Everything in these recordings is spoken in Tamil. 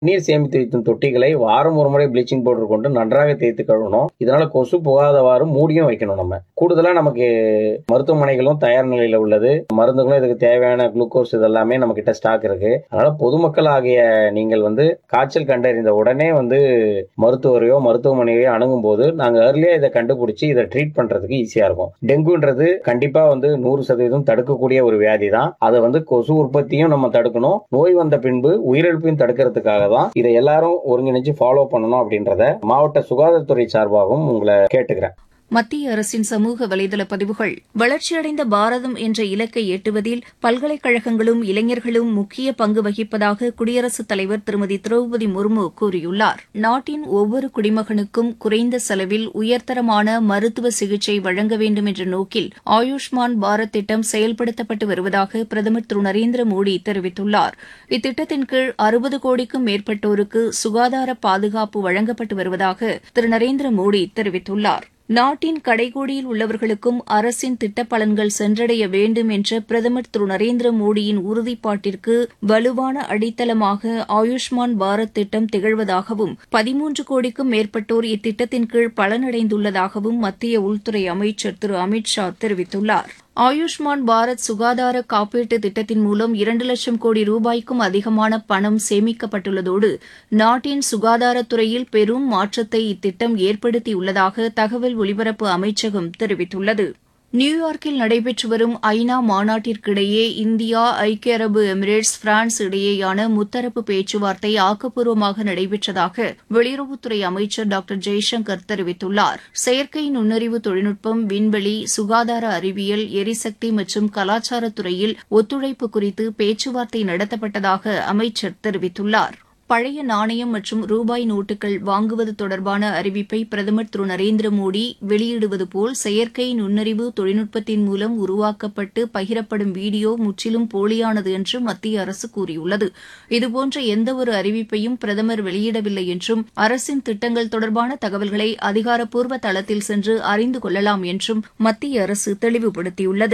நீர் சேமித்து வைக்கும் தொட்டிகளை வாரம் ஒரு முறை ப்ளீச்சிங் பவுடர் கொண்டு நன்றாக தேய்த்து கழுவணும் இதனால கொசு புகாதவாறு மூடியும் வைக்கணும் நம்ம கூடுதலா நமக்கு மருத்துவமனைகளும் தயார் நிலையில உள்ளது மருந்துகளும் இதுக்கு தேவையான குளுக்கோஸ் இதெல்லாமே நம்ம கிட்ட ஸ்டாக் இருக்கு அதனால பொதுமக்கள் ஆகிய நீங்கள் வந்து காய்ச்சல் கண்டறிந்த உடனே வந்து மருத்துவரையோ மருத்துவமனையோ அணுகும் போது நாங்க ஏர்லியா இதை கண்டுபிடிச்சு இதை ட்ரீட் பண்றதுக்கு ஈஸியா இருக்கும் டெங்குன்றது கண்டிப்பா வந்து நூறு சதவீதம் தடுக்கக்கூடிய ஒரு வியாதி தான் அதை வந்து கொசு உற்பத்தியும் நம்ம தடுக்கணும் நோய் வந்த பின்பு உயிரிழப்பையும் தடுக்கிறதுக்காக தான் இதை எல்லாரும் ஒருங்கிணைச்சு ஃபாலோ பண்ணணும் அப்படின்றத மாவட்ட சுகாதாரத்துறை சார்பாகவும் உங்களை கேட்டுக்கிறேன் மத்திய அரசின் சமூக வலைதள பதிவுகள் வளர்ச்சியடைந்த பாரதம் என்ற இலக்கை எட்டுவதில் பல்கலைக்கழகங்களும் இளைஞர்களும் முக்கிய பங்கு வகிப்பதாக குடியரசுத் தலைவர் திருமதி திரௌபதி முர்மு கூறியுள்ளார் நாட்டின் ஒவ்வொரு குடிமகனுக்கும் குறைந்த செலவில் உயர்தரமான மருத்துவ சிகிச்சை வழங்க வேண்டும் என்ற நோக்கில் ஆயுஷ்மான் பாரத் திட்டம் செயல்படுத்தப்பட்டு வருவதாக பிரதமர் திரு நரேந்திர மோடி தெரிவித்துள்ளார் இத்திட்டத்தின் கீழ் அறுபது கோடிக்கும் மேற்பட்டோருக்கு சுகாதார பாதுகாப்பு வழங்கப்பட்டு வருவதாக திரு நரேந்திர மோடி தெரிவித்துள்ளார் நாட்டின் கடைகோடியில் உள்ளவர்களுக்கும் அரசின் திட்டப் பலன்கள் சென்றடைய வேண்டும் என்ற பிரதமர் திரு நரேந்திர மோடியின் உறுதிப்பாட்டிற்கு வலுவான அடித்தளமாக ஆயுஷ்மான் பாரத் திட்டம் திகழ்வதாகவும் பதிமூன்று கோடிக்கும் மேற்பட்டோர் இத்திட்டத்தின் கீழ் பலனடைந்துள்ளதாகவும் மத்திய உள்துறை அமைச்சர் திரு அமித் ஷா தெரிவித்துள்ளார் ஆயுஷ்மான் பாரத் சுகாதார காப்பீட்டு திட்டத்தின் மூலம் இரண்டு லட்சம் கோடி ரூபாய்க்கும் அதிகமான பணம் சேமிக்கப்பட்டுள்ளதோடு நாட்டின் சுகாதாரத்துறையில் பெரும் மாற்றத்தை இத்திட்டம் ஏற்படுத்தியுள்ளதாக தகவல் ஒலிபரப்பு அமைச்சகம் தெரிவித்துள்ளது நியூயார்க்கில் நடைபெற்று வரும் ஐநா மாநாட்டிற்கிடையே இந்தியா ஐக்கிய அரபு எமிரேட்ஸ் பிரான்ஸ் இடையேயான முத்தரப்பு பேச்சுவார்த்தை ஆக்கப்பூர்வமாக நடைபெற்றதாக வெளியுறவுத்துறை அமைச்சர் டாக்டர் ஜெய்சங்கர் தெரிவித்துள்ளார் செயற்கை நுண்ணறிவு தொழில்நுட்பம் விண்வெளி சுகாதார அறிவியல் எரிசக்தி மற்றும் கலாச்சாரத்துறையில் ஒத்துழைப்பு குறித்து பேச்சுவார்த்தை நடத்தப்பட்டதாக அமைச்சர் தெரிவித்துள்ளார் பழைய நாணயம் மற்றும் ரூபாய் நோட்டுகள் வாங்குவது தொடர்பான அறிவிப்பை பிரதமர் திரு நரேந்திர மோடி வெளியிடுவது போல் செயற்கை நுண்ணறிவு தொழில்நுட்பத்தின் மூலம் உருவாக்கப்பட்டு பகிரப்படும் வீடியோ முற்றிலும் போலியானது என்று மத்திய அரசு கூறியுள்ளது இதுபோன்ற எந்தவொரு அறிவிப்பையும் பிரதமர் வெளியிடவில்லை என்றும் அரசின் திட்டங்கள் தொடர்பான தகவல்களை அதிகாரப்பூர்வ தளத்தில் சென்று அறிந்து கொள்ளலாம் என்றும் மத்திய அரசு தெளிவுபடுத்தியுள்ளது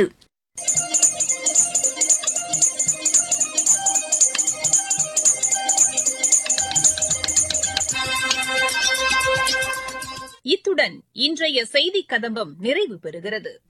இத்துடன் இன்றைய செய்திக் கதம்பம் நிறைவு பெறுகிறது